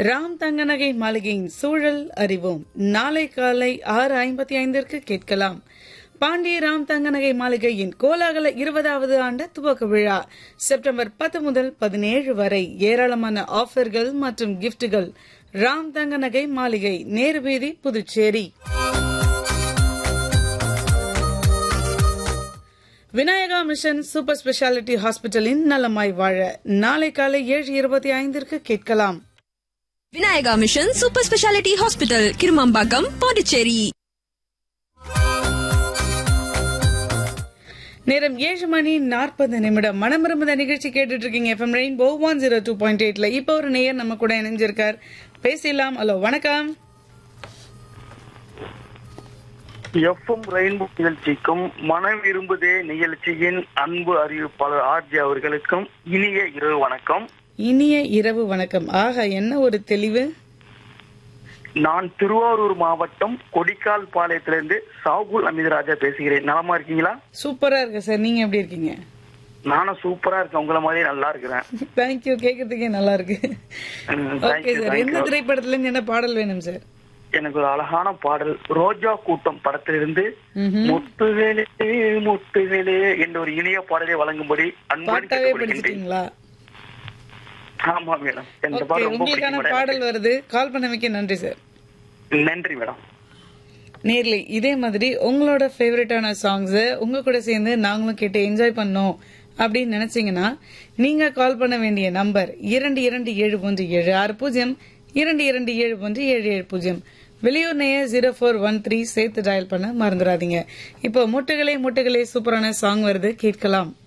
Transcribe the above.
ராம் தங்கநகை மாளிகையின் சூழல் அறிவோம் நாளை காலை ஆறு ஐம்பத்தி ஐந்திற்கு கேட்கலாம் பாண்டிய ராம் தங்கநகை மாளிகையின் கோலாகல இருபதாவது ஆண்டு துவக்க விழா செப்டம்பர் பத்து முதல் பதினேழு வரை ஏராளமான ஆஃபர்கள் மற்றும் கிஃப்ட்டுகள் ராம் தங்கநகை மாளிகை நேரு வீதி Puducherry Vinayaka mission super speciality ஹாஸ்பிட்டலின் நலமாய் வாழ நாளை காலை ஏழு இருபத்தி ஐந்திற்கு கேட்கலாம் Vinayaka mission super speciality hospital Kirumampakkam Pondicherry நேரம் ஏழு மணி நாற்பது நிமிடம் மனமிரும்புத நிகழ்ச்சி கேட்டுட்டு இருக்கீங்க FM rainbow one zero two point எயிட்ல இப்போ ஒரு நேயர் நம்ம கூட இணைஞ்சிருக்கார் பேசலாம் ஹலோ வணக்கம் எஃப்எம் ரெயின்போ நிகழ்ச்சிக்கும் மனம் விரும்புதே நிகழ்ச்சியின் அன்பு அறிவிப்பாளர் ஆர்ஜி அவர்களுக்கும் இனிய இரவு வணக்கம் இனிய இரவு வணக்கம் ஆக என்ன ஒரு தெளிவு நான் திருவாரூர் மாவட்டம் கொடிக்கால் பாளையத்திலிருந்து சாகுல் அமிதராஜா பேசுகிறேன் நலமா இருக்கீங்களா சூப்பரா இருக்கு சார் நீங்க எப்படி இருக்கீங்க நானும் சூப்பரா இருக்கேன் உங்களை மாதிரி நல்லா இருக்கிறேன் தேங்க்யூ கேட்கறதுக்கே நல்லா இருக்கு ம், okay thank you, sir thank எந்த you. திரைப்படத்துல இருந்து என்ன பாடல் வேணும் சார் எனக்கு ஒரு அழகான பாடல் ரோஜா கூட்டம் படத்திலிருந்து ம்ஹும். முத்துகளே முத்துகளே என்ற ஒரு இனிய பாடலை வழங்கும்படி அன்புடன் பாட்டாவே கேட்டுக்கொள்கின்றேன் படிச்சிட்டீங்களா ஆமா மேடம் இந்த ஓகே பாடல் ரொம்ப உங்களுக்கான பிடிக்கும் பாடல் மேடம் வருது கால் பண்ணமைக்கு நன்றி சார் நன்றி மேடம் நேர்லி இதே மாதிரி உங்களோட ஃபேவரட்டான சாங்ஸ் உங்க கூட சேர்ந்து நாங்களும் கேட்டு என்ஜாய் பண்ணோம் அப்படின்னு நினைச்சீங்கன்னா நீங்க கால் பண்ண வேண்டிய நம்பர் இரண்டு இரண்டு ஏழு ஒன்று ஏழு ஆறு பூஜ்ஜியம் இரண்டு இரண்டு ஏழு ஒன்று ஏழு ஏழு பூஜ்ஜியம் வெளியூர் நேய ஜீரோ ஃபோர் ஒன் த்ரீ சேர்த்து டயல் பண்ண மறந்துடாதீங்க இப்போ முட்டுகளே முட்டுகளே சூப்பரான சாங் வருது கேட்கலாம்